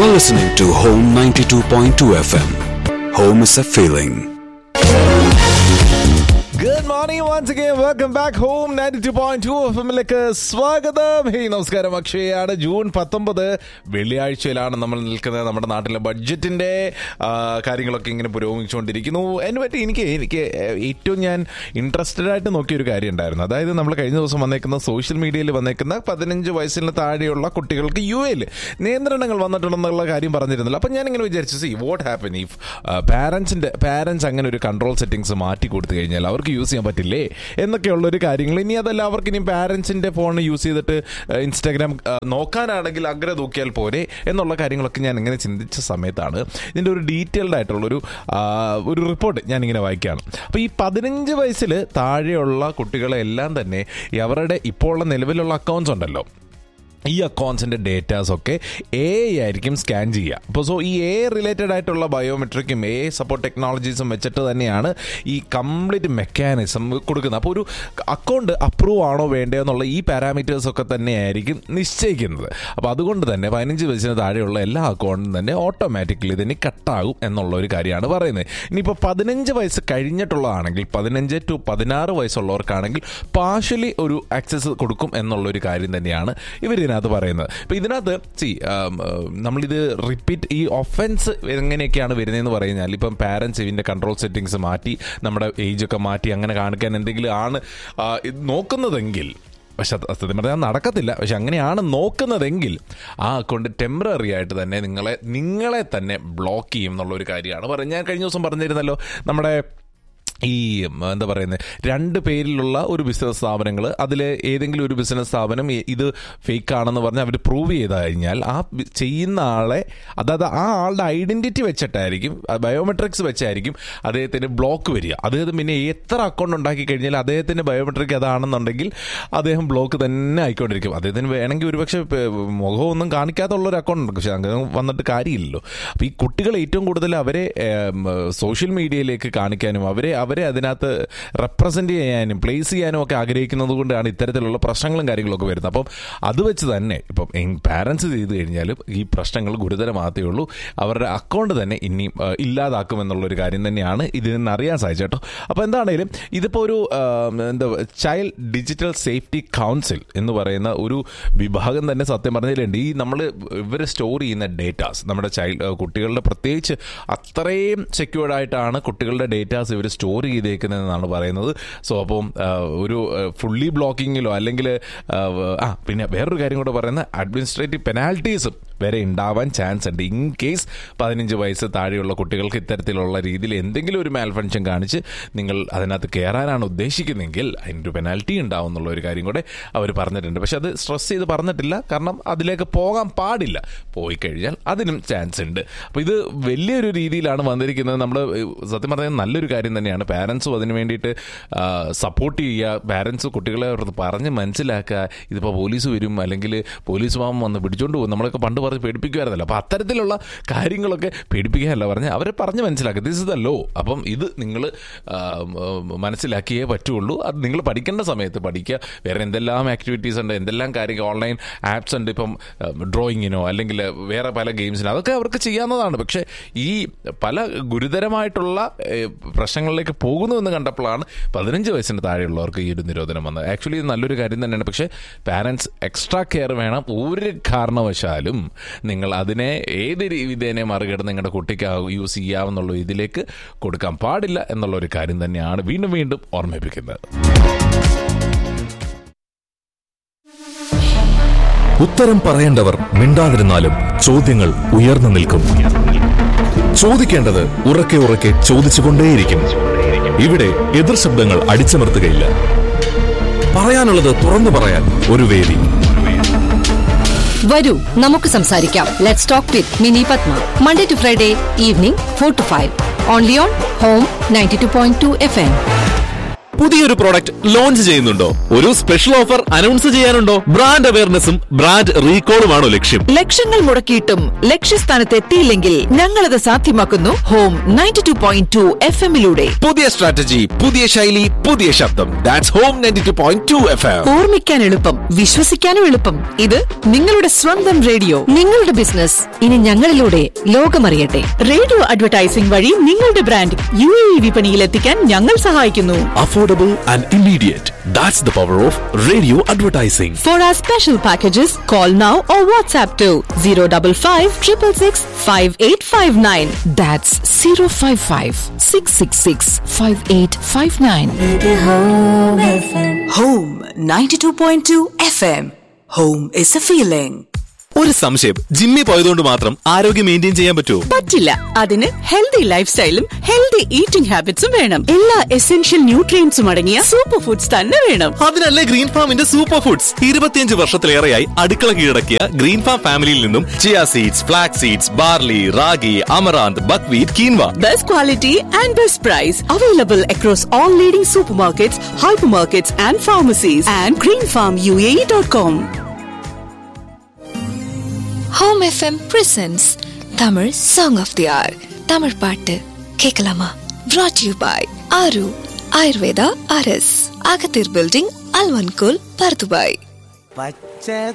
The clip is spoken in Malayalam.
You're listening to Home 92.2 FM. Home is a feeling. Good morning once again welcome back home ninety two point two എഫിലേക്ക് സ്വാഗതം ഹേയ് നമസ്കാരം അക്ഷയാണ് ജൂൺ പത്തൊമ്പത് വെള്ളിയാഴ്ചയിലാണ് നമ്മൾ നിൽക്കുന്നത് നമ്മുടെ നാട്ടിലെ ബഡ്ജറ്റിന്റെ ആ, കാര്യങ്ങളൊക്കെ ഇങ്ങനെ പുരോഗമിച്ചുകൊണ്ടിരിക്കുന്നു അതിനെ പറ്റി എനിക്ക് എനിക്ക് ഏറ്റവും ഞാൻ ഇൻട്രസ്റ്റഡ് ആയിട്ട് നോക്കിയ ഒരു കാര്യം ഉണ്ടായിരുന്നു അതായത് നമ്മൾ കഴിഞ്ഞ ദിവസം വന്നേക്കുന്ന സോഷ്യൽ മീഡിയയിൽ വന്നേക്കുന്ന പതിനഞ്ച് വയസ്സിന് താഴെയുള്ള കുട്ടികൾക്ക് യു എയിൽ നിയന്ത്രണങ്ങൾ വന്നിട്ടുണ്ടെന്നുള്ള കാര്യം പറഞ്ഞിരുന്നല്ലോ അപ്പം ഞാൻ ഇങ്ങനെ വിചാരിച്ചു സി വാട്ട് ഹാപ്പൻ ഇഫ് പാരൻസിന്റെ പാരൻസ് അങ്ങനെ ഒരു കൺട്രോൾ സെറ്റിംഗ്സ് മാറ്റി കൊടുത്തു കഴിഞ്ഞാൽ അവർക്ക് യൂസ് ചെയ്യാൻ പറ്റില്ലേ എന്നൊക്കെയുള്ള ഒരു കാര്യങ്ങൾ ഇനി അതല്ല അവർക്ക് ഇനി പാരൻസിന്റെ ഫോൺ യൂസ് ചെയ്തിട്ട് ഇൻസ്റ്റാഗ്രാം നോക്കാനാണെങ്കിൽ അഗ്ര നോക്കിയാൽ പോരെ എന്നുള്ള കാര്യങ്ങളൊക്കെ ഞാൻ ഇങ്ങനെ ചിന്തിച്ച സമയത്താണ് ഇതിൻ്റെ ഒരു ഡീറ്റെയിൽഡ് ആയിട്ടുള്ള ഒരു ആ, ഒരു റിപ്പോർട്ട് ഞാൻ ഇങ്ങനെ വായിക്കുകയാണ് അപ്പോൾ ഈ പതിനഞ്ച് വയസ്സിൽ താഴെയുള്ള കുട്ടികളെ എല്ലാം തന്നെ ഈ അവരുടെ ഇപ്പോൾ ഉള്ള നിലവിലുള്ള അക്കൗണ്ട്സ് ഉണ്ടല്ലോ ഈ അക്കൗണ്ട്സിൻ്റെ ഡേറ്റാസ് ഒക്കെ എ ആയിരിക്കും സ്കാൻ ചെയ്യുക അപ്പോൾ സോ ഈ എ റിലേറ്റഡ് ആയിട്ടുള്ള ബയോമെട്രിക്കും എ സപ്പോർട്ട് ടെക്നോളജീസും വെച്ചിട്ട് തന്നെയാണ് ഈ കംപ്ലീറ്റ് മെക്കാനിസം കൊടുക്കുന്നത് അപ്പോൾ ഒരു അക്കൗണ്ട് അപ്രൂവ് ആണോ വേണ്ടയോ എന്നുള്ള ഈ പാരാമീറ്റേഴ്സ് ഒക്കെ തന്നെയായിരിക്കും നിശ്ചയിക്കുന്നത് അപ്പോൾ അതുകൊണ്ട് തന്നെ പതിനഞ്ച് വയസ്സിന് താഴെയുള്ള എല്ലാ അക്കൗണ്ടും തന്നെ ഓട്ടോമാറ്റിക്കലി ഇതിന് കട്ടാകും എന്നുള്ള ഒരു കാര്യമാണ് പറയുന്നത് ഇനിയിപ്പോൾ പതിനഞ്ച് വയസ്സ് കഴിഞ്ഞിട്ടുള്ളതാണെങ്കിൽ പതിനഞ്ച് ടു പതിനാറ് വയസ്സുള്ളവർക്കാണെങ്കിൽ പാർഷ്യലി ഒരു ആക്സസ് കൊടുക്കും എന്നുള്ള ഒരു കാര്യം തന്നെയാണ് ഇവർ ഇതിനകത്ത് പറയുന്നത് ഇപ്പം ഇതിനകത്ത് സി നമ്മളിത് റിപ്പീറ്റ് ഈ ഒഫൻസ് എങ്ങനെയൊക്കെയാണ് വരുന്നതെന്ന് പറഞ്ഞാൽ ഇപ്പം പാരൻസ് ഇതിൻ്റെ കൺട്രോൾ സെറ്റിങ്സ് മാറ്റി നമ്മുടെ ഏജ് ഒക്കെ മാറ്റി അങ്ങനെ കാണിക്കാൻ എന്തെങ്കിലും ആണ് ആ, ഇത് നോക്കുന്നതെങ്കിൽ പക്ഷെ അത് സത്യം പറഞ്ഞാൽ നടക്കത്തില്ല പക്ഷെ അങ്ങനെയാണ് നോക്കുന്നതെങ്കിൽ ആ അക്കൗണ്ട് ടെമ്പററി ആയിട്ട് തന്നെ നിങ്ങളെ നിങ്ങളെ തന്നെ ബ്ലോക്ക് ചെയ്യും എന്നുള്ള ഒരു കാര്യമാണ് പറയുന്നത് ഞാൻ കഴിഞ്ഞ ദിവസം പറഞ്ഞിരുന്നല്ലോ നമ്മുടെ ഈ ഉം, എന്താ പറയുന്നത് രണ്ട് പേരിലുള്ള ഒരു ബിസിനസ് സ്ഥാപനങ്ങൾ അതിൽ ഏതെങ്കിലും ഒരു ബിസിനസ് സ്ഥാപനം ഈ- ഇത് ഫേക്ക് ആണെന്ന് പറഞ്ഞ് അവർ പ്രൂവ് ചെയ്ത് കഴിഞ്ഞാൽ ആ ബി- ചെയ്യുന്ന ആളെ അതായത് ആ ആളുടെ ഐഡന്റിറ്റി വെച്ചിട്ടായിരിക്കും ബയോമെട്രിക്സ് വെച്ചായിരിക്കും അദ്ദേഹത്തിന് ബ്ലോക്ക് വരിക അദ്ദേഹം പിന്നെ എത്ര അക്കൗണ്ട് ഉണ്ടാക്കി കഴിഞ്ഞാൽ അദ്ദേഹത്തിന്റെ ബയോമെട്രിക് അതാണെന്നുണ്ടെങ്കിൽ അദ്ദേഹം ബ്ലോക്ക് തന്നെ ആയിക്കൊണ്ടിരിക്കും അദ്ദേഹത്തിന് വേണമെങ്കിൽ ഒരുപക്ഷെ പ- മുഖമൊന്നും കാണിക്കാത്തുള്ള ഒരു അക്കൗണ്ട് ഉണ്ട് പക്ഷെ അങ്ങനെ വന്നിട്ട് കാര്യമില്ലല്ലോ അപ്പോൾ ഈ കുട്ടികൾ ഏറ്റവും കൂടുതൽ അവരെ സോഷ്യൽ മീഡിയയിലേക്ക് കാണിക്കാനും അവരെ അവരെ അതിനകത്ത് റെപ്രസെന്റ് ചെയ്യാനും പ്ലേസ് ചെയ്യാനും ഒക്കെ ആഗ്രഹിക്കുന്നത് കൊണ്ടാണ് ഇത്തരത്തിലുള്ള പ്രശ്നങ്ങളും കാര്യങ്ങളൊക്കെ വരുന്നത് അപ്പം അത് വെച്ച് തന്നെ ഇപ്പം പാരൻസ് ചെയ്ത് കഴിഞ്ഞാലും ഈ പ്രശ്നങ്ങൾ ഗുരുതരമാകത്തേ ഉള്ളൂ അവരുടെ അക്കൗണ്ട് തന്നെ ഇനി ആ, ഇല്ലാതാക്കും എന്നുള്ളൊരു കാര്യം തന്നെയാണ് ഇതിൽ നിന്ന് അറിയാൻ സാധിച്ചത് കേട്ടോ അപ്പോൾ എന്താണേലും ഇതിപ്പോൾ ഒരു ആ, എന്താ ചൈൽഡ് ഡിജിറ്റൽ സേഫ്റ്റി കൗൺസിൽ എന്ന് പറയുന്ന ഒരു വിഭാഗം തന്നെ സത്യം പറഞ്ഞതിലുണ്ട് ഈ നമ്മൾ ഇവർ സ്റ്റോർ ചെയ്യുന്ന ഡേറ്റാസ് നമ്മുടെ ചൈൽഡ് കുട്ടികളുടെ പ്രത്യേകിച്ച് അത്രയും സെക്യൂർഡ് ആയിട്ടാണ് കുട്ടികളുടെ ഡേറ്റാസ് ഇവർ സ്റ്റോർ ചെയ്തേക്കുന്നതെന്നാണ് പറയുന്നത് സോ അപ്പം ആ, ഒരു ഫുള്ളി ബ്ലോക്കിങ്ങിലോ അല്ലെങ്കിൽ ആ പിന്നെ വേറൊരു കാര്യം കൂടെ പറയുന്ന അഡ്മിനിസ്ട്രേറ്റീവ് പെനാൽറ്റീസും വരെ ഉണ്ടാവാൻ ചാൻസ് ഉണ്ട് ഇൻ കേസ് പതിനഞ്ച് വയസ്സ് താഴെയുള്ള കുട്ടികൾക്ക് ഇത്തരത്തിലുള്ള രീതിയിൽ എന്തെങ്കിലും ഒരു മാൽ ഫങ്ഷൻ കാണിച്ച് നിങ്ങൾ അതിനകത്ത് കയറാനാണ് ഉദ്ദേശിക്കുന്നതെങ്കിൽ അതിൻ്റെ പെനാൽറ്റി ഉണ്ടാവും എന്നുള്ള ഒരു കാര്യം കൂടെ അവർ പറഞ്ഞിട്ടുണ്ട് പക്ഷെ അത് സ്ട്രെസ് ചെയ്ത് പറഞ്ഞിട്ടില്ല കാരണം അതിലേക്ക് പോകാൻ പാടില്ല പോയി കഴിഞ്ഞാൽ അതിനും ചാൻസ് ഉണ്ട് അപ്പോൾ ഇത് വലിയൊരു രീതിയിലാണ് വന്നിരിക്കുന്നത് നമ്മൾ സത്യം പറഞ്ഞാൽ നല്ലൊരു കാര്യം തന്നെയാണ് പാരൻസും അതിന് വേണ്ടിയിട്ട് സപ്പോർട്ട് ചെയ്യുക പാരൻസ് കുട്ടികളെ അവർക്ക് പറഞ്ഞ് മനസ്സിലാക്കുക ഇതിപ്പോൾ പോലീസ് വരും അല്ലെങ്കിൽ പോലീസ് മാമൻ വന്ന് പിടിച്ചോണ്ട് പോകും നമ്മളൊക്കെ പണ്ട് പറഞ്ഞ് പേടിപ്പിക്കുമായിരുന്നല്ലോ അപ്പോൾ അത്തരത്തിലുള്ള കാര്യങ്ങളൊക്കെ പേടിപ്പിക്കാനല്ല പറഞ്ഞ് അവരെ പറഞ്ഞ് മനസ്സിലാക്കുക ദിസ് ഇസ് ദ ലോ അപ്പം ഇത് നിങ്ങൾ മനസ്സിലാക്കിയേ പറ്റുള്ളൂ അത് നിങ്ങൾ പഠിക്കേണ്ട സമയത്ത് പഠിക്കുക വേറെ എന്തെല്ലാം ആക്ടിവിറ്റീസ് ഉണ്ട് എന്തെല്ലാം കാര്യങ്ങൾ ഓൺലൈൻ ആപ്സ് ഉണ്ട് ഇപ്പം ഡ്രോയിങ്ങിനോ അല്ലെങ്കിൽ വേറെ പല ഗെയിംസിനോ അതൊക്കെ അവർക്ക് ചെയ്യാവുന്നതാണ് പക്ഷേ ഈ പല ഗുരുതരമായിട്ടുള്ള ഏഹ്, പ്രശ്നങ്ങളിലേക്ക് പോകുന്നു എന്ന് കണ്ടപ്പോഴാണ് പതിനഞ്ച് വയസ്സിന് താഴെയുള്ളവർക്ക് ഈ ഒരു നിരോധനം വന്നത് ആക്ച്വലി ഇത് നല്ലൊരു കാര്യം തന്നെയാണ് പക്ഷേ പാരൻസ് എക്സ്ട്രാ കെയർ വേണം ഒരു കാരണവശാലും നിങ്ങൾ അതിനെ ഏത് വിധേനെ മറികടന്ന് നിങ്ങളുടെ കുട്ടിക്ക് യൂസ് ചെയ്യാമെന്നുള്ള ഇതിലേക്ക് കൊടുക്കാൻ പാടില്ല എന്നുള്ള ഒരു കാര്യം തന്നെയാണ് വീണ്ടും വീണ്ടും ഓർമ്മിപ്പിക്കുന്നത് ഉത്തരം പറയേണ്ടവർ മിണ്ടാതിരുന്നാലും ചോദ്യങ്ങൾ ഉയർന്നു നിൽക്കും ചോദിക്കേണ്ടത് ഉറക്കെ ഉറക്കെ ചോദിച്ചുകൊണ്ടേയിരിക്കും ഇവിടെ എതിർ ശബ്ദങ്ങൾ അടിച്ചമർത്തുകയില്ല പറയാനുള്ളത് തുറന്നു പറയാൻ ഒരു വേദി വരൂ നമുക്ക് സംസാരിക്കാം let's talk with Mini Padma Monday to Friday evening four to five only on home ninety two point two F M പുതിയൊരു പ്രോഡക്റ്റ് ലോഞ്ച് ചെയ്യുന്നുണ്ടോ ഒരു സ്പെഷ്യൽ ഓഫർ അനൗൺസ് ചെയ്യാനുണ്ടോ ബ്രാൻഡ് അവയർനെസ്സും ബ്രാൻഡ് റീകോളുമാണോ ലക്ഷ്യം ലക്ഷങ്ങൾ മുടക്കിയിട്ടും ലക്ഷ്യസ്ഥാനത്ത് എത്തിയില്ലെങ്കിൽ ഞങ്ങളത് സാധ്യമാക്കുന്നു home ninety two point two F എമ്മിലൂടെ പുതിയ സ്ട്രാറ്റജി പുതിയ ശൈലി പുതിയ ശബ്ദം that's home ninety two point two F M ഓർമ്മിക്കാൻ എളുപ്പം വിശ്വസിക്കാനും എളുപ്പം ഇത് നിങ്ങളുടെ സ്വന്തം റേഡിയോ നിങ്ങളുടെ ബിസിനസ് ഇനി ഞങ്ങളിലൂടെ ലോകമറിയട്ടെ റേഡിയോ അഡ്വർടൈസിംഗ് വഴി നിങ്ങളുടെ ബ്രാൻഡ് യു എ വിപണിയിൽ എത്തിക്കാൻ ഞങ്ങൾ സഹായിക്കുന്നു affordable and immediate that's the power of radio advertising for our special packages call now or WhatsApp two zero double five triple six five eight five nine that's zero five five six six six five eight five nine Home 92.2 FM. Home is a feeling. ഒരു സംശയം ജിമ്മിൽ പോയതുകൊണ്ട് മാത്രം ആരോഗ്യം മെയിൻറ്റെയിൻ ചെയ്യാൻ പറ്റുമോ പറ്റില്ല അതിന് ഹെൽത്തി ലൈഫ് സ്റ്റൈലും ഹെൽത്തി ഈറ്റിംഗ് ഹാബിറ്റ്സും വേണം എല്ലാ എസെൻഷ്യൽ ന്യൂട്രിയൻസും അടങ്ങിയ സൂപ്പർ ഫുഡ്സ് തന്നെ വേണം അതിനല്ലേ ഗ്രീൻ ഫാമിന്റെ സൂപ്പർ ഫുഡ്സ് ഇരുപത്തിയഞ്ച് വർഷത്തിലേറെയായി അടുക്കള കീഴടക്കിയ ഗ്രീൻ ഫാം ഫാമിലിയിൽ നിന്നും chia seeds flax seeds barley ragi amaranth buckwheat quinoa best quality and best price available across all leading supermarkets hypermarkets and pharmacies and green farm U A dot com home FM presents Tamil song of the hour Tamil பாட்டு கேட்கலாமா brought you by Aaru Ayurveda அரஸ் அகத்தீர் பில்டிங் அல்வன்கோல் பர்துபாய் പച്ച